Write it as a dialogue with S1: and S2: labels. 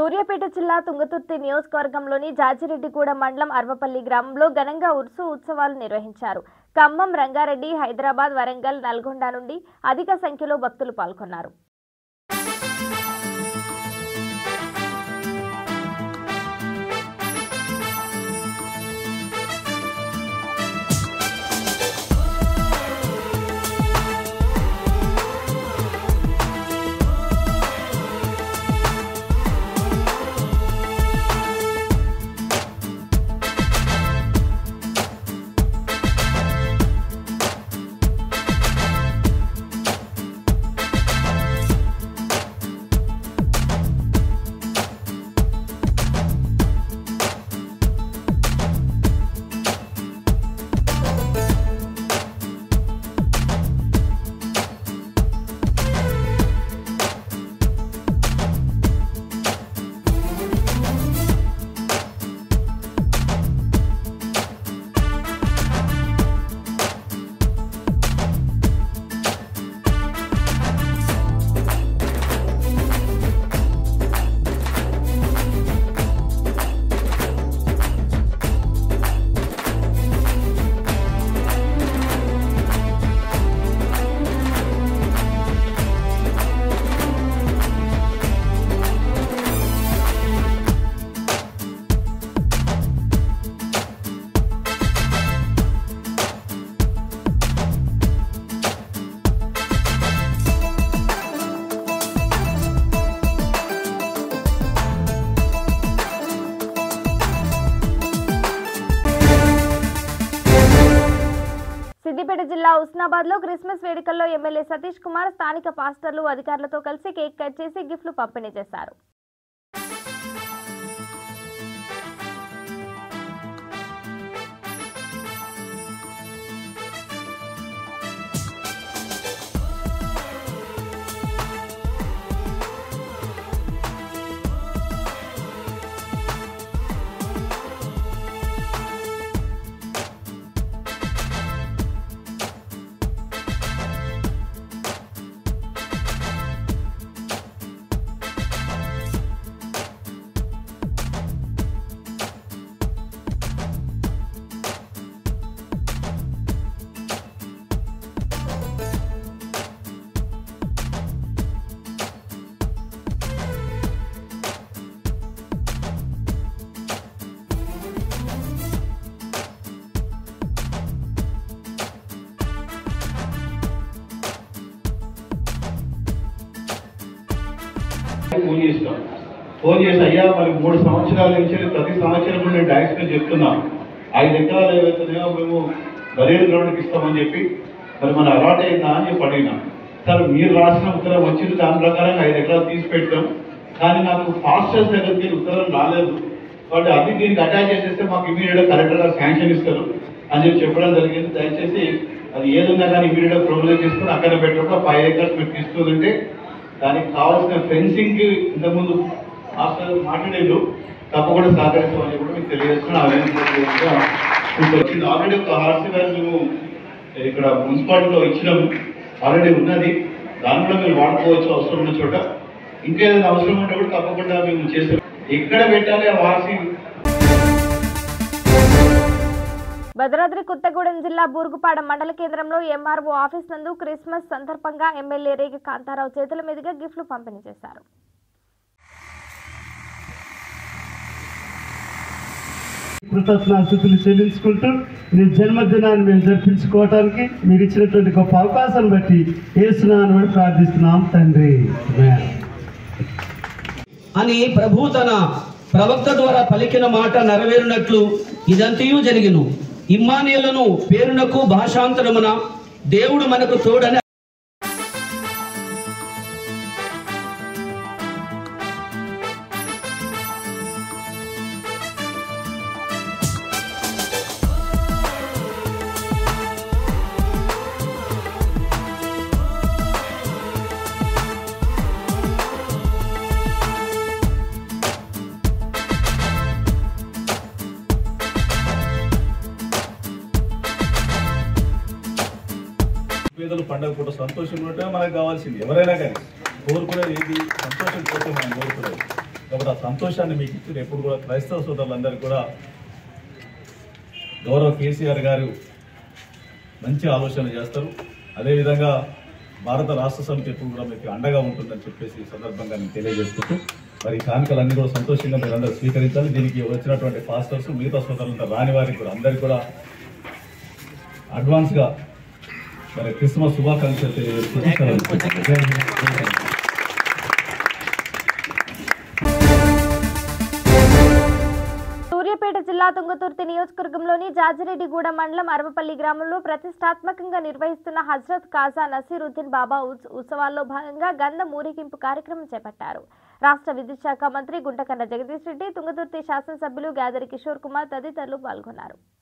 S1: సూర్యాపేట జిల్లా తుంగతుర్తి నియోజకవర్గంలోని జాజిరెడ్డిగూడ మండలం అర్వపల్లి గ్రామంలో ఘనంగా ఉర్సు ఉత్సవాలు నిర్వహించారు ఖమ్మం రంగారెడ్డి హైదరాబాద్ వరంగల్ నల్గొండ నుండి అధిక సంఖ్యలో భక్తులు పాల్గొన్నారు సిద్దిపేట జిల్లా ఉస్నాబాద్ లో క్రిస్మస్ వేడుకల్లో ఎమ్మెల్యే సతీష్ కుమార్ స్థానిక పాస్టర్లు అధికారులతో కలిసి కేక్ కట్ చేసి గిఫ్ట్లు పంపిణీ చేశారు
S2: ఫోన్ చేస్తాం ఫోన్ చేసి అయ్యా మరి మూడు సంవత్సరాల నుంచి ప్రతి సంవత్సరం కూడా నేను ట్యాక్స్ పే చెప్తున్నాను ఐదు ఎకరాలు ఏవైతున్నాయో మేము బరేడు గ్రౌండ్కి ఇస్తామని చెప్పి మరి మన అలాట్ అయిందా అని చెప్పి అడిగినా సార్ మీరు రాసిన ఉత్తరం వచ్చింది దాని ప్రకారం ఐదు ఎకరాలు తీసి పెట్టాం కానీ నాకు ఫాస్టెస్ట్ దగ్గరికి ఉత్తరం రాలేదు కాబట్టి అది దీనికి అటాచ్ చేసేస్తే మాకు ఇమీడియట్గా కలెక్టర్గా శాంక్షన్ ఇస్తారు అని చెప్పి చెప్పడం జరిగింది దయచేసి అది ఏదున్నా కానీ ఇమీడియట్గా ప్రోగ్రెస్ చేసుకుని అక్కడ పెట్టకుండా ఫైవ్ ఏకర్స్ మీరు తీసుకుంటుంటే దానికి కావాల్సిన ఫెన్సింగ్ ఇంతకుముందు మాస్టర్ మాట్లాడేది తప్పకుండా సహకరిస్తామని కూడా మీకు తెలియజేస్తున్నా వచ్చింది ఆల్రెడీ ఒక హార్సీ వ్యాన్ మేము ఇక్కడ మున్సిపాలిటీలో ఇచ్చినాము ఆల్రెడీ ఉన్నది దాన్ని కూడా మీరు వాడుకోవచ్చు అవసరం ఉన్న చోట ఇంకా ఏదైనా అవసరం ఉంటే కూడా తప్పకుండా మేము చేస్తాం ఎక్కడ పెట్టాలి ఆ వారసి
S1: భద్రాద్రి కొత్తగూడెం జిల్లా బూరుగుపాడ మండల కేంద్రంలో ఎంఆర్ఓ ఆఫీస్ నందు క్రిస్మస్ సందర్భంగా ఎమ్మెల్యే రేగ కాంతారావు చేతుల మీదుగా గిఫ్ట్లు పంపిణీ చేశారు
S3: కృతజ్ఞాస్థుతులు చెల్లించుకుంటూ మీ జన్మదినాన్ని మేము జరిపించుకోవటానికి మీరు ఇచ్చినటువంటి గొప్ప అవకాశాన్ని బట్టి ఏసునాన్ని బట్టి ప్రార్థిస్తున్నాం తండ్రి Amen.
S4: అని ప్రభు తన ప్రవక్త ద్వారా పలికిన మాట నెరవేరునట్లు ఇదంతయు జరిగిను ఇమ్మానియలను పేరునకు భాషాంతరమున దేవుడు మనకు తోడని
S2: పేదలు పండగ పూట సంతోషం ఉంటే మనకు కావాల్సింది ఎవరైనా కానీ కోరుకునేది ఏది సంతోషం కోసం మనం కోరుకునేది
S5: కాబట్టి ఆ సంతోషాన్ని మీకు ఇచ్చిన ఎప్పుడు కూడా క్రైస్తవ సోదరులందరూ కూడా గౌరవ కేసీఆర్ గారు మంచి ఆలోచన చేస్తారు అదేవిధంగా భారత రాష్ట్ర సమితి ఎప్పుడు కూడా మీకు అండగా ఉంటుందని చెప్పేసి ఈ సందర్భంగా నేను తెలియజేసుకుంటూ మరి ఈ కానుకలన్నీ కూడా సంతోషంగా మీరు అందరూ స్వీకరించాలి దీనికి వచ్చినటువంటి పాస్టర్స్ మిగతా సోదరులంతా రాని వారికి కూడా అందరికీ కూడా అడ్వాన్స్గా మరి క్రిస్మస్ శుభాకాంక్షలు తెలియజేసుకుంటూ సెలవు తీసుకుంటున్నాను.
S1: సూర్యాపేట జిల్లా తుంగతుర్తి నియోజకవర్గంలోని జాజిరెడ్డిగూడ మండలం అరవపల్లి గ్రామంలో ప్రతిష్టాత్మకంగా నిర్వహిస్తున్న హజ్రత్ కాజా నసీరుద్దీన్ బాబా ఉత్స- ఉత్సవాల్లో భాగంగా గంధం ఊరేగింపు కార్యక్రమం చేపట్టారు రాష్ట్ర విద్యుత్ శాఖ మంత్రి గుంటకన్న జగదీష్ రెడ్డి తుంగతుర్తి శాసనసభ్యులు గాదరి కిషోర్ కుమార్ తదితరులు పాల్గొన్నారు